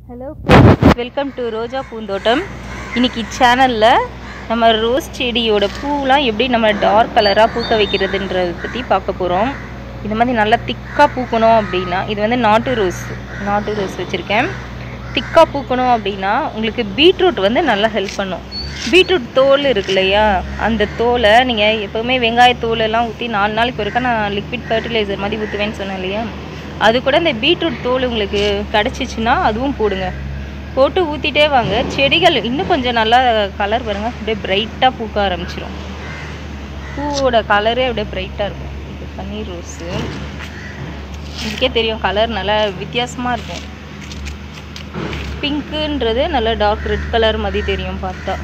hello welcome to ரோஜா பூந்தோட்டம் இன்னைக்கு சேனலில் நம்ம ரோஸ் செடியோட பூலாம் எப்படி நம்ம டார்க் கலராக பூக்க வைக்கிறதுன்றதை பற்றி பார்க்க போகிறோம் இந்த மாதிரி நல்லா திக்காக பூக்கணும் அப்படின்னா இது வந்து நாட்டு ரோஸ் நாட்டு ரோஸ் வச்சுருக்கேன் திக்காக பூக்கணும் அப்படின்னா உங்களுக்கு பீட்ரூட் வந்து நல்லா ஹெல்ப் பண்ணும் பீட்ரூட் தோல் இருக்கு இல்லையா அந்த தோலை நீங்கள் எப்போவுமே வெங்காய தோலெல்லாம் ஊற்றி நாலு நாளைக்கு ஒருக்கா நான் லிக்விட் ஃபர்டிலைசர் மாதிரி ஊற்றுவேன்னு சொன்னேன் இல்லையா அது கூட இந்த பீட்ரூட் தோல் உங்களுக்கு கிடச்சிச்சின்னா அதுவும் போடுங்க போட்டு ஊற்றிட்டே வாங்க செடிகள் இன்னும் கொஞ்சம் நல்லா கலர் பாருங்க அப்படியே பிரைட்டாக பூக்க ஆரம்பிச்சிரும் பூவோட கலரே அப்படியே பிரைட்டாக இருக்கும் இது பன்னீர் ரோஸு இதுக்கே தெரியும் கலர் நல்லா வித்தியாசமாக இருக்கும் பிங்க்குன்றது நல்லா டார்க் ரெட் கலர் மாதிரி தெரியும் பார்த்தா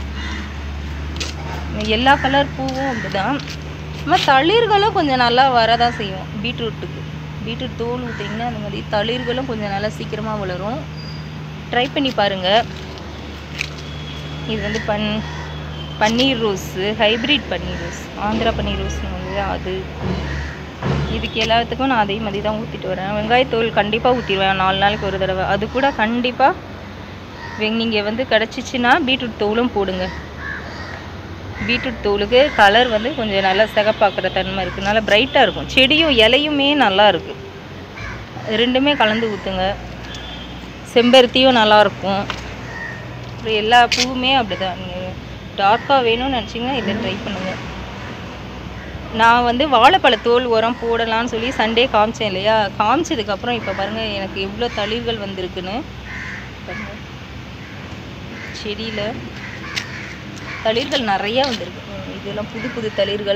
எல்லா கலர் பூவும் அப்படிதான் நம்ம தளிர்களும் கொஞ்சம் நல்லா வரதான் செய்யும் பீட்ரூட்டுக்கு பீட்ரூட் தோல் ஊற்றிங்கன்னா அந்த மாதிரி தளிர்களும் கொஞ்சம் நல்லா சீக்கிரமாக வளரும் ட்ரை பண்ணி பாருங்கள் இது வந்து பன் பன்னீர் ரோஸு ஹைப்ரிட் பன்னீர் ரோஸ் ஆந்திரா பன்னீர் ரோஸ்னு வந்து அது இதுக்கு எல்லாத்துக்கும் நான் அதே மாதிரி தான் ஊற்றிட்டு வரேன் வெங்காயத்தோல் கண்டிப்பாக ஊற்றிடுவேன் நாலு நாளைக்கு ஒரு தடவை அது கூட கண்டிப்பாக வெங் நீங்கள் வந்து கிடச்சிச்சின்னா பீட்ரூட் தோலும் போடுங்க பீட்ரூட் தோலுக்கு கலர் வந்து கொஞ்சம் நல்லா சிகப்பாக்குற தன்மை இருக்குது நல்லா பிரைட்டாக இருக்கும் செடியும் இலையுமே நல்லா இருக்குது ரெண்டுமே கலந்து ஊற்றுங்க செம்பருத்தியும் நல்லாயிருக்கும் அப்புறம் எல்லா பூவுமே அப்படி தான் நீங்கள் டார்க்காக வேணும்னு நினச்சிங்கன்னா இதை ட்ரை பண்ணுங்கள் நான் வந்து வாழைப்பழ தோல் உரம் போடலாம்னு சொல்லி சண்டே காமிச்சேன் இல்லையா காமிச்சதுக்கப்புறம் இப்போ பாருங்கள் எனக்கு எவ்வளோ தளிர்கள் வந்திருக்குன்னு பாருங்க செடியில் தளிர்கள் நிறைய வந்திருக்கு ம், இதெல்லாம் புது புது தளிர்கள்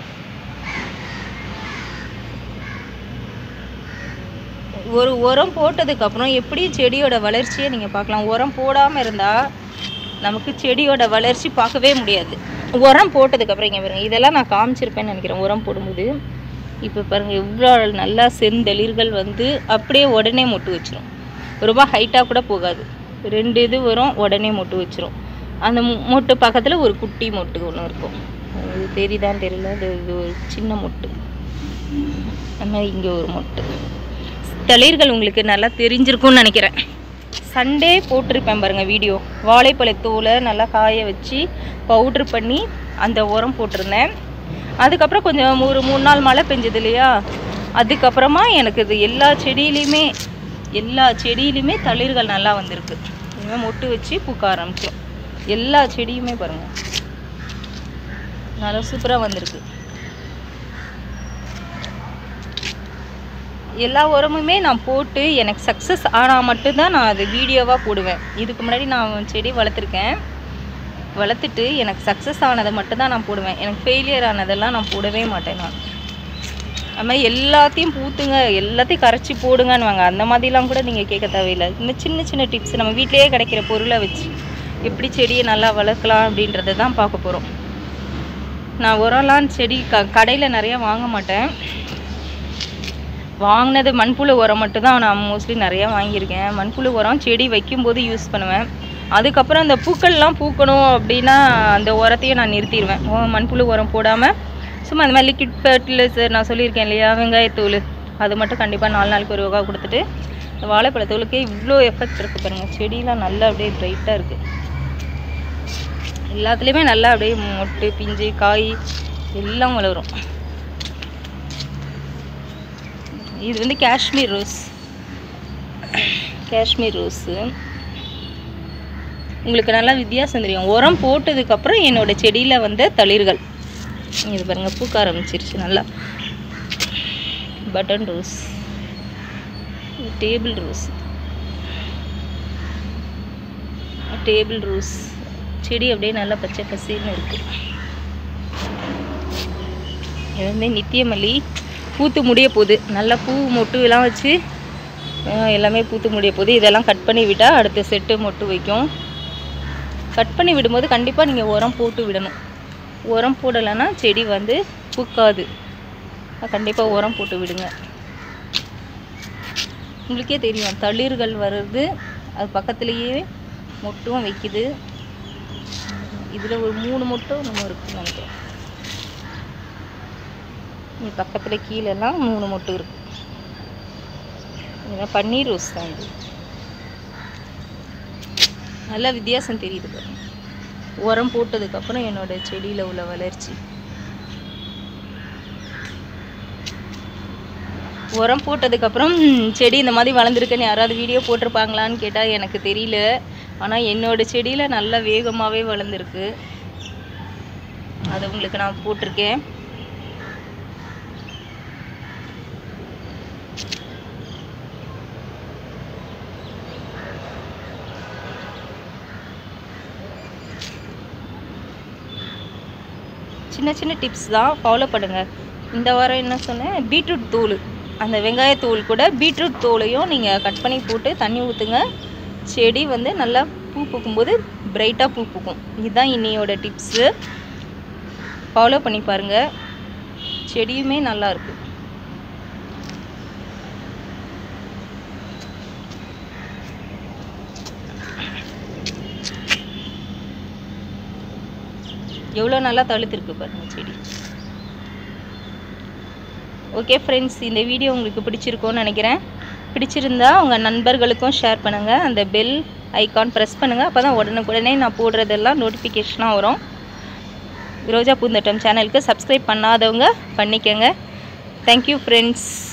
ஒரு உரம் போட்டதுக்கு அப்புறம் எப்படி செடியோட வளர்ச்சியை நீங்கள் பார்க்கலாம் உரம் போடாமல் இருந்தால் நமக்கு செடியோட வளர்ச்சி பார்க்கவே முடியாது உரம் போட்டதுக்கப்புறம் இங்கே பாருங்க இதெல்லாம் நான் காமிச்சிருப்பேன்னு நினைக்கிறேன் உரம் போடும்போது இப்போ பாருங்கள் எவ்வளோ நல்லா செந்தளிர்கள் வந்து அப்படியே உடனே மொட்டு வச்சிரும் ரொம்ப ஹைட்டாக கூட போகாது ரெண்டு இது வரும் உடனே மொட்டு வச்சிரும் அந்த மொ- மொட்டு பக்கத்தில் ஒரு குட்டி மொட்டு ஒன்று இருக்கும் அது தெரியுதான்னு தெரியல இது இது ஒரு சின்ன மொட்டு அந்த மாதிரி இங்கே ஒரு மொட்டு தளிர்கள் உங்களுக்கு நல்லா தெரிஞ்சிருக்கும்னு நினைக்கிறேன் சண்டே போட்டிருப்பேன் பாருங்கள் வீடியோ வாழைப்பழத்தோலை நல்லா காய வச்சு பவுட்ரு பண்ணி அந்த உரம் போட்டிருந்தேன் அதுக்கப்புறம் கொஞ்சம் ஒரு மூணு நாள் மழை பெஞ்சது இல்லையா அதுக்கப்புறமா எனக்கு இது எல்லா செடியிலையுமே எல்லா செடியிலையுமே தளிர்கள் நல்லா வந்திருக்கு இனிமேல் மொட்டு வச்சு பூக்க ஆரம்பிக்கும் எல்லா செடியுமே பாருங்கள் நல்லா சூப்பராக வந்திருக்கு எல்லா உரமுமே நான் போட்டு எனக்கு சக்ஸஸ் ஆனால் மட்டும்தான் நான் அது வீடியோவாக போடுவேன் இதுக்கு முன்னாடி நான் செடி வளர்த்துருக்கேன் வளர்த்துட்டு எனக்கு சக்ஸஸ் ஆனதை மட்டும்தான் நான் போடுவேன் எனக்கு ஃபெயிலியர் ஆனதெல்லாம் நான் போடவே மாட்டேன் நான் அது மாதிரி எல்லாத்தையும் பூத்துங்க எல்லாத்தையும் கரைச்சி போடுங்கன்னுவாங்க அந்த மாதிரிலாம் கூட நீங்கள் கேட்க தேவையில்லை இந்த சின்ன சின்ன டிப்ஸ் நம்ம வீட்டிலேயே கிடைக்கிற பொருளை வச்சு எப்படி செடியை நல்லா வளர்க்கலாம் அப்படின்றத தான் பார்க்க போகிறோம் நான் உரம்லாம் செடி க கடையில் நிறையா வாங்க மாட்டேன் வாங்கினது மண்புழு உரம் மட்டும்தான் நான் மோஸ்ட்லி நிறையா வாங்கியிருக்கேன் மண்புழு உரம் செடி வைக்கும்போது யூஸ் பண்ணுவேன் அதுக்கப்புறம் அந்த பூக்கள்லாம் பூக்கணும் அப்படின்னா அந்த உரத்தையும் நான் நிறுத்திடுவேன் ஓ, மண்புழு உரம் போடாமல் சும்மா அந்த மாதிரி லிக்விட் ஃபர்டிலைசர் நான் சொல்லியிருக்கேன் இல்லையா வெங்காயத்தூள் அது மட்டும் கண்டிப்பாக நாலு நாளைக்கு ஒரு ரூபா கொடுத்துட்டு இந்த வாழைப்பழத்தூளுக்கு இவ்வளோ எஃபெக்ட் இருக்குது பாருங்கள் செடியெலாம் நல்லா அப்படியே பிரைட்டாக இருக்குது எல்லாத்துலேயுமே நல்லா அப்படியே மொட்டு பிஞ்சு காய் எல்லாம் வளரும் இது வந்து காஷ்மீர் ரோஸ் காஷ்மீர் ரோஸு உங்களுக்கு நல்லா வித்தியாசம் தெரியும் உரம் போட்டதுக்கப்புறம் என்னோட செடியில் வந்த தளிர்கள் இது பாருங்கள் பூக்க ஆரம்பிச்சிருச்சு நல்லா button rose table rose table rose செடி அப்படியே நல்லா பச்சை பசேல்னு இருக்குது இது வந்து நித்தியமல்லி பூத்து முடிய போகுது நல்லா பூ மொட்டு எல்லாம் வச்சு அஹ், எல்லாமே பூத்து முடிய போகுது இதெல்லாம் கட் பண்ணி விட்டால் அடுத்த செட்டு மொட்டு வைக்கும் கட் பண்ணி விடும்போது கண்டிப்பாக நீங்கள் உரம் போட்டு விடணும் உரம் போடலைன்னா செடி வந்து பூக்காது கண்டிப்பாக உரம் போட்டு விடுங்க உங்களுக்கே தெரியும் தளிர்கள் வருது அது பக்கத்துலேயே மொட்டும் வைக்குது இதில் ஒரு மூணு மொட்டும் நம்ம இருக்குன்னு நினைக்கிறேன் இது பக்கத்தில் கீழெல்லாம் மூணு மொட்டு இருக்கு இதெல்லாம் பன்னீர் ரோஸ் தான் இது நல்லா வித்தியாசம் தெரியுது பாருங்க உரம் போட்டதுக்கப்புறம் என்னோட செடியில் உள்ள வளர்ச்சி உரம் போட்டதுக்கப்புறம் செடி இந்த மாதிரி வளர்ந்துருக்குன்னு யாராவது வீடியோ போட்டிருப்பாங்களான்னு கேட்டால் எனக்கு தெரியல ஆனால் என்னோட செடியில் நல்லா வேகமாகவே வளர்ந்துருக்கு அதை உங்களுக்கு நான் போட்டிருக்கேன் சின்ன சின்ன டிப்ஸ் தான் ஃபாலோ பண்ணுங்கள் இந்த வாரம் என்ன சொன்னேன் பீட்ரூட் தூள் அந்த வெங்காயத்தூள் கூட பீட்ரூட் தூளையும் நீங்கள் கட் பண்ணி போட்டு தண்ணி ஊற்றுங்க செடி வந்து நல்லா பூ பூக்கும்போது பிரைட்டாக பூ பூக்கும் இதுதான் இன்னையோட டிப்ஸு ஃபாலோ பண்ணி பாருங்கள் செடியுமே நல்லா இருக்கு எவ்வளோ நல்லா தழுத்திருக்கு பாருங்க செடி ஓகே ஃப்ரெண்ட்ஸ் இந்த வீடியோ உங்களுக்கு பிடிச்சிருக்கோன்னு நினைக்கிறேன் பிடிச்சிருந்தா உங்கள் நண்பர்களுக்கும் ஷேர் பண்ணுங்கள் அந்த பெல் ஐகான் ப்ரெஸ் பண்ணுங்கள் அப்போ தான் உடனுக்குடனே நான் போடுறதெல்லாம் நோட்டிஃபிகேஷனாக வரும் ரோஜா பூந்தோட்டம் சேனலுக்கு சப்ஸ்கிரைப் பண்ணாதவங்க பண்ணிக்கங்க தேங்க்யூ ஃப்ரெண்ட்ஸ்